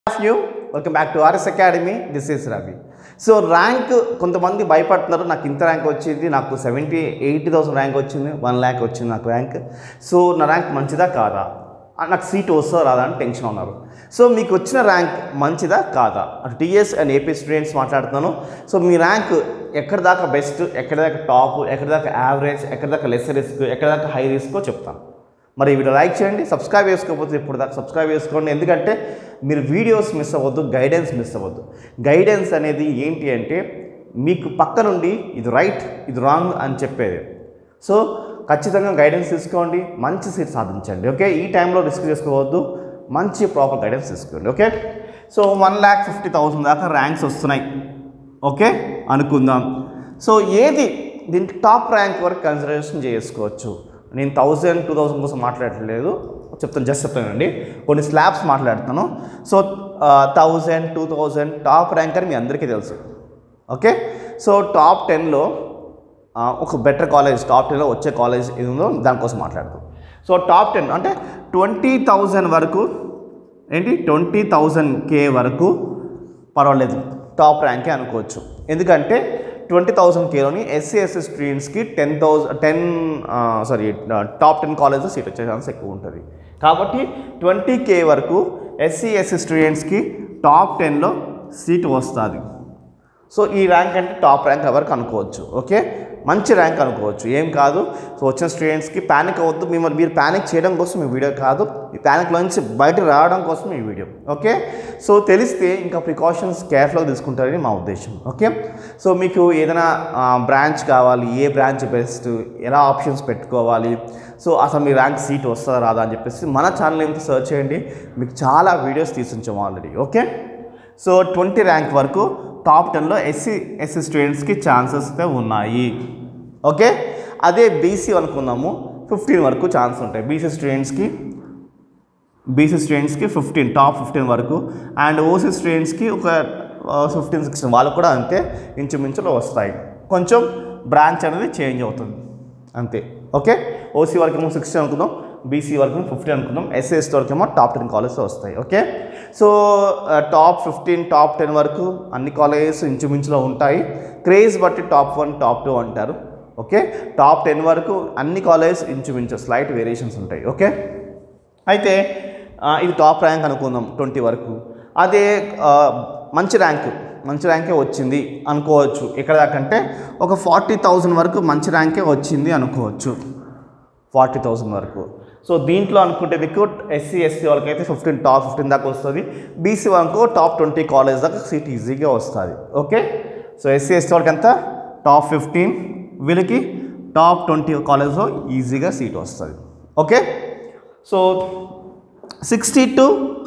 of you welcome back to RS academy this is Ravi so rank కొంతమంది భయపడుతున్నారు నాకు ఇంత ర్యాంక్ వచ్చింది నాకు సెవెంటీ ఎయిటీ థౌసండ్ ర్యాంక్ వచ్చింది వన్ ల్యాక్ వచ్చింది నాకు ర్యాంక్ సో నా ర్యాంక్ మంచిదా కాదా ఆ, నాకు సీట్ వస్తుందా రాదా అని టెన్షన్ ఉన్నారు సో మీకు వచ్చిన ర్యాంక్ మంచిదా కాదా అటు టీఎస్ అండ్ ఏపీ స్టూడెంట్స్ మాట్లాడుతున్నాను సో మీ ర్యాంక్ ఎక్కడ దాకా బెస్ట్ ఎక్కడ దాకా టాప్ ఎక్కడ దాకా యావరేజ్ ఎక్కడ దాకా లెస్ రిస్క్ ఎక్కడ దాకా హై రిస్క్ చెప్తాను మరి ఈ వీడియో లైక్ చేయండి సబ్స్క్రైబ్ చేసుకోకపోతే ఇప్పుడు దాకా సబ్స్క్రైబ్ చేసుకోండి ఎందుకంటే మీరు వీడియోస్ మిస్ అవ్వద్దు గైడెన్స్ మిస్ అవ్వద్దు గైడెన్స్ అనేది ఏంటి అంటే మీకు పక్క నుండి ఇది రైట్ ఇది రాంగ్ అని చెప్పేది సో ఖచ్చితంగా గైడెన్స్ తీసుకోండి మంచి సీట్ సాధించండి ఓకే ఈ టైంలో రిస్క్ చేసుకోవద్దు మంచి ప్రాపర్ గైడెన్స్ తీసుకోండి okay so one lakh fifty thousand దాకా ర్యాంక్స్ వస్తున్నాయి ఓకే అనుకుందాం సో ఏది దీనికి టాప్ ర్యాంక్ వరకు కన్సిడరేషన్ చేసుకోవచ్చు నేను థౌజండ్ టూ థౌసండ్ కోసం మాట్లాడట్లేదు చెప్తాను జస్ట్ చెప్తానండి కొన్ని స్లాబ్స్ మాట్లాడుతాను so thousand two thousand top rank అని మీ అందరికీ తెలుసు ఓకే సో టాప్ టెన్లో ఒక బెటర్ కాలేజ్ టాప్ టెన్లో వచ్చే కాలేజ్ ఏది ఉందో దానికోసం మాట్లాడతాం సో టాప్ టెన్ అంటే ట్వంటీ థౌజండ్ వరకు ఏంటి ట్వంటీ థౌజండ్ కే వరకు పర్వాలేదు టాప్ ర్యాంకే అనుకోవచ్చు ఎందుకంటే ట్వంటీ థౌసండ్ కేలోని ఎస్సీ ఎస్సీ స్టూడెంట్స్కి ten thousand ten sorry top ten colleges seat వచ్చే ఛాన్స్ ఎక్కువ ఉంటుంది కాబట్టి ట్వంటీ కే వరకు ఎస్సీ ఎస్సీ స్టూడెంట్స్కి టాప్ టెన్లో సీట్ వస్తుంది సో ఈ ర్యాంక్ అంటే టాప్ ర్యాంక్ ఎవరికి అనుకోవచ్చు ఓకే మంచి ర్యాంక్ అనుకోవచ్చు ఏం కాదు సో వచ్చిన స్టూడెంట్స్కి ప్యానిక్ అవ్వద్దు మిమ్మల్ని మీరు ప్యానిక్ చేయడం కోసం ఈ వీడియో కాదు ఈ ప్యానిక్లో నుంచి బయట రావడం కోసం ఈ వీడియో ఓకే సో తెలిస్తే ఇంకా ప్రికాషన్స్ కేర్ఫుల్గా తీసుకుంటారని మా ఉద్దేశం ఓకే సో మీకు ఏదైనా బ్రాంచ్ కావాలి ఏ బ్రాంచ్ బెస్ట్ ఎలా ఆప్షన్స్ పెట్టుకోవాలి సో అసలు మీ ర్యాంక్ సీట్ వస్తుందా రాదా అని చెప్పేసి మన ఛానల్ ఏమిటి సర్చ్ చేయండి మీకు చాలా వీడియోస్ తీసుంచాం already okay so twenty rank వరకు టాప్ టెన్లో ఎస్సీ ఎస్సీ స్టూడెంట్స్కి ఛాన్సెస్ అయితే ఉన్నాయి ఓకే అదే బీసీ అనుకుందాము ఫిఫ్టీన్ వరకు ఛాన్స్ ఉంటాయి బీసీ స్టూడెంట్స్కి బీసీ స్టూడెంట్స్కి ఫిఫ్టీన్ టాప్ ఫిఫ్టీన్ వరకు అండ్ ఓసీ స్టూడెంట్స్కి ఒక ఫిఫ్టీన్ సిక్స్టీన్ వాళ్ళకు కూడా అంతే ఇంచుమించులో వస్తాయి కొంచెం బ్రాంచ్ అనేది చేంజ్ అవుతుంది అంతే ఓకే ఓసీ వరకు ఏమో సిక్స్టీన్ అనుకుందాం బీసీ వరకు ఫిఫ్టీన్ అనుకుందాం ఎస్ఎస్ వరకు ఏమో టాప్ టెన్ కాలేజెస్ వస్తాయి okay so top fifteen top ten వరకు అన్ని కాలేజెస్ ఇంచుమించులో ఉంటాయి క్రేజ్ బట్టి టాప్ వన్ టాప్ టూ అంటారు ఓకే టాప్ టెన్ వరకు అన్ని కాలేజెస్ ఇంచుమించు స్లైట్ వేరియేషన్స్ ఉంటాయి ఓకే అయితే ఆ, ఇది టాప్ ర్యాంక్ అనుకుందాం ట్వంటీ వరకు అదే ఆ, మంచి ర్యాంక్ మంచి ర్యాంకే వచ్చింది అనుకోవచ్చు ఎక్కడ దాకా అంటే ఒక ఫార్టీ థౌజండ్ వరకు మంచి ర్యాంకే వచ్చింది అనుకోవచ్చు ఫార్టీ థౌసండ్ వరకు సో దీంట్లో అనుకుంటే మీకు ఎస్సీ ఎస్సీ వాళ్ళకైతే ఫిఫ్టీన్ టాప్ ఫిఫ్టీన్ దాకా వస్తుంది బీసీ వాళ్ళకు టాప్ ట్వంటీ కాలేజ్ దాకా సీట్ ఈజీగా వస్తుంది ఓకే సో ఎస్సీ ఎస్సీ వాళ్ళకి ఎంత టాప్ ఫిఫ్టీన్ వీళ్ళకి టాప్ ట్వంటీ కాలేజ్లో ఈజీగా సీట్ వస్తుంది ఓకే సో సిక్స్టీ టు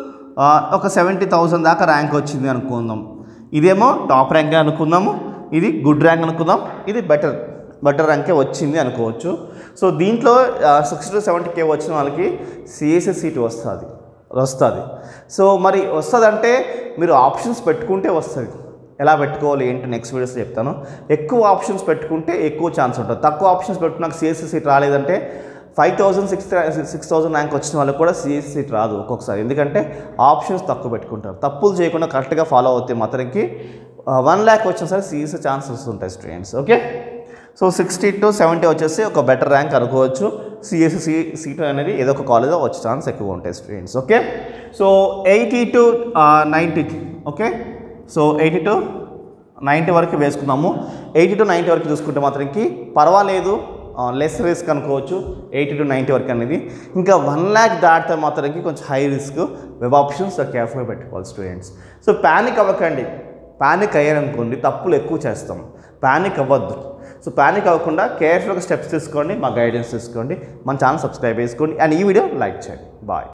ఒక సెవెంటీ థౌసండ్ దాకా ర్యాంక్ వచ్చింది అనుకుందాం ఇదేమో టాప్ ర్యాంక్ అనుకుందాము ఇది గుడ్ ర్యాంక్ అనుకుందాం ఇది బెటర్ బెటర్ ర్యాంకే వచ్చింది అనుకోవచ్చు సో దీంట్లో సిక్స్టీ టు సెవెంటీ కే వచ్చిన వాళ్ళకి సిఎస్సి సీట్ వస్తుంది వస్తుంది సో మరి వస్తుందంటే మీరు ఆప్షన్స్ పెట్టుకుంటే వస్తుంది ఎలా పెట్టుకోవాలి ఏంటి నెక్స్ట్ వీడియోస్లో చెప్తాను ఎక్కువ ఆప్షన్స్ పెట్టుకుంటే ఎక్కువ ఛాన్స్ ఉంటుంది తక్కువ ఆప్షన్స్ పెట్టుకున్నాక సిఎస్సి సీట్ రాలేదంటే five thousand six six thousand rank వచ్చిన వాళ్ళకి కూడా సిఎస్సి సీట్ రాదు ఒక్కొక్కసారి ఎందుకంటే ఆప్షన్స్ తక్కువ పెట్టుకుంటారు తప్పులు చేయకుండా కరెక్ట్గా ఫాలో అవుతే మాత్రానికి వన్ ల్యాక్ వచ్చిన సరే సిఎస్సి ఛాన్సెస్ ఉంటాయి students okay so sixty to seventy వచ్చేసి ఒక బెటర్ ర్యాంక్ అనుకోవచ్చు సిఎస్సి సీట్ అనేది ఏదో ఒక కాలేజ్లో వచ్చే ఛాన్స్ ఎక్కువ ఉంటాయి students okay so eighty to ninety okay so eighty to ninety వరకు వేసుకుందాము ఎయిటీ టు నైంటీ వరకు చూసుకుంటే మాత్రంకి పర్వాలేదు లెస్ రిస్క్ అనుకోవచ్చు ఎయిటీ టు నైంటీ వరకు అనేది ఇంకా వన్ ల్యాక్ దాటితే మాత్రానికి కొంచెం హై రిస్క్ వెబ్ ఆప్షన్స్ కేర్ఫుల్గా పెట్టుకోవాలి స్టూడెంట్స్ సో ప్యానిక్ అవ్వకండి ప్యానిక్ అయ్యారనుకోండి తప్పులు ఎక్కువ చేస్తాం ప్యానిక్ అవ్వద్దు సో ప్యానిక్ అవ్వకుండా కేర్ఫుల్గా స్టెప్స్ తీసుకోండి మా గైడెన్స్ తీసుకోండి మన ఛానల్ సబ్స్క్రైబ్ చేసుకోండి అండ్ ఈ వీడియో లైక్ చేయండి బాయ్